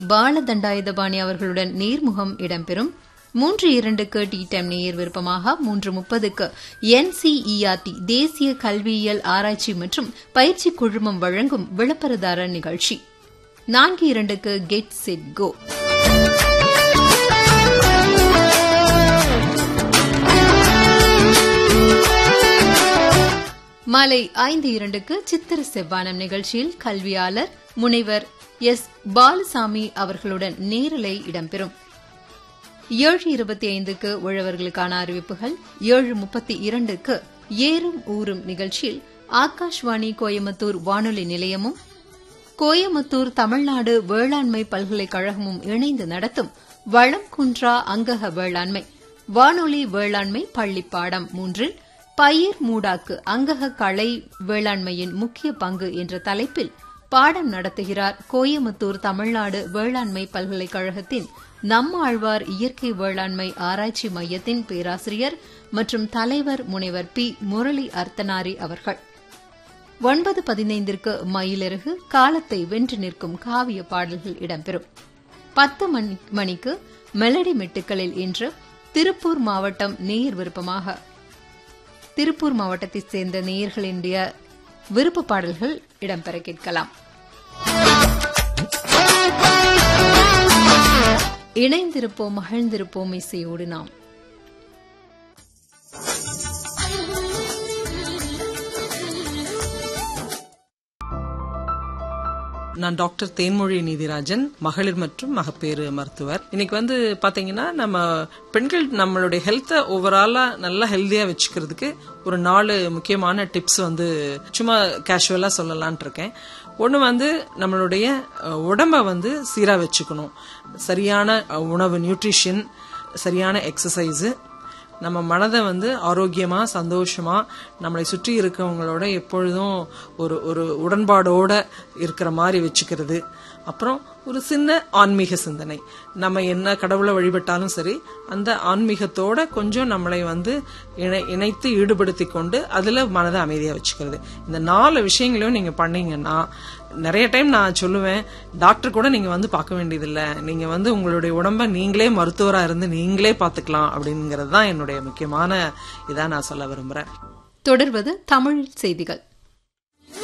பாலதண்டாயுதபாணி அவர்களுடன் நேர்முகம் இடம்பெறும் மூன்று இரண்டுக்கு டி டைம் நேயர் விருப்பமாக மூன்று முப்பதுக்கு என்சிஇஆர்டி தேசிய கல்வியியல் ஆராய்ச்சி மற்றும் பயிற்சி குழுமம் வழங்கும் விளம்பரதாரர் நிகழ்ச்சி நான்கு இரண்டுக்கு கெட் செட் கோ மாலை ஐந்து இரண்டுக்கு சித்திர செவ்வானம் நிகழ்ச்சியில் கல்வியாளர் முனைவர் எஸ் பாலசாமி அவர்களுடன் நேரலை இடம்பெறும் ஏழு இருபத்தி ஐந்துக்கு உழவர்களுக்கான அறிவிப்புகள் ஏழு முப்பத்தி இரண்டுக்கு ஏறும் ஊறும் நிகழ்ச்சியில் ஆகாஷ்வாணி கோயம்புத்தூர் வானொலி நிலையமும் கோயம்புத்தூர் தமிழ்நாடு வேளாண்மை பல்கலைக்கழகமும் இணைந்து நடத்தும் வளம் குன்றா அங்கக வேளாண்மை வானொலி வேளாண்மை பள்ளிப்பாடம் மூன்றில் பயிர் மூடாக்கு அங்கக களை வேளாண்மையின் முக்கிய பங்கு என்ற தலைப்பில் பாடம் நடத்துகிறார் கோயமுத்தூர் தமிழ்நாடு வேளாண்மை பல்கலைக்கழகத்தின் நம்மாழ்வார் இயற்கை வேளாண்மை ஆராய்ச்சி மையத்தின் பேராசிரியர் மற்றும் தலைவர் முனைவர் பி முரளி அர்த்தனாரி அவர்கள் ஒன்பது பதினைந்திற்கு மயிலிறகு காலத்தை வென்று நிற்கும் காவிய பாடல்கள் இடம்பெறும் பத்து மணிக்கு மெலடி மெட்டுக்களில் இன்று திருப்பூர் மாவட்டம் நேயர் விருப்பமாக திருப்பூர் மாவட்டத்தைச் சேர்ந்த நேயர்களினுடைய விருப்ப பாடல்கள் இடம்பெற கேட்கலாம் இணைந்திருப்போம் மகிழ்ந்திருப்போம் இசையோடு நாம் நான் டாக்டர் தேன்மொழி நீதிராஜன் மகளிர் மற்றும் மகப்பேறு மருத்துவர் இன்னைக்கு வந்து பாத்தீங்கன்னா நம்ம பெண்கள் நம்மளுடைய ஹெல்த்தை ஓவராலா நல்லா ஹெல்தியா வச்சுக்கிறதுக்கு ஒரு நாலு முக்கியமான டிப்ஸ் வந்து சும்மா கேஷுவலா சொல்லலான் இருக்கேன் ஒன்று வந்து நம்மளுடைய உடம்ப வந்து சீரா வச்சுக்கணும் சரியான உணவு நியூட்ரிஷன் சரியான எக்ஸசைஸு நம்ம மனதை வந்து ஆரோக்கியமா சந்தோஷமா நம்மளை சுற்றி இருக்கவங்களோட எப்பொழுதும் ஒரு ஒரு உடன்பாடோட இருக்கிற மாதிரி வச்சுக்கிறது அப்புறம் ஒரு சின்ன ஆன்மீக சிந்தனை நம்ம என்ன கடவுளை வழிபட்டாலும் சரி அந்த ஆன்மீகத்தோட கொஞ்சம் நம்மளை வந்து இணைத்து ஈடுபடுத்தி கொண்டு அதுல மனதை அமைதியா வச்சுக்கிறது இந்த நாலு விஷயங்களையும் நீங்க பண்ணீங்கன்னா நிறைய டைம் நான் சொல்லுவேன் டாக்டர் கூட நீங்க வந்து பார்க்க வேண்டியதில்லை நீங்க வந்து உங்களுடைய உடம்ப நீங்களே மருத்துவரா இருந்து நீங்களே பாத்துக்கலாம் அப்படிங்கறது தான் என்னுடைய முக்கியமான இதா நான் சொல்ல விரும்புறேன் தொடர்வது தமிழ் செய்திகள்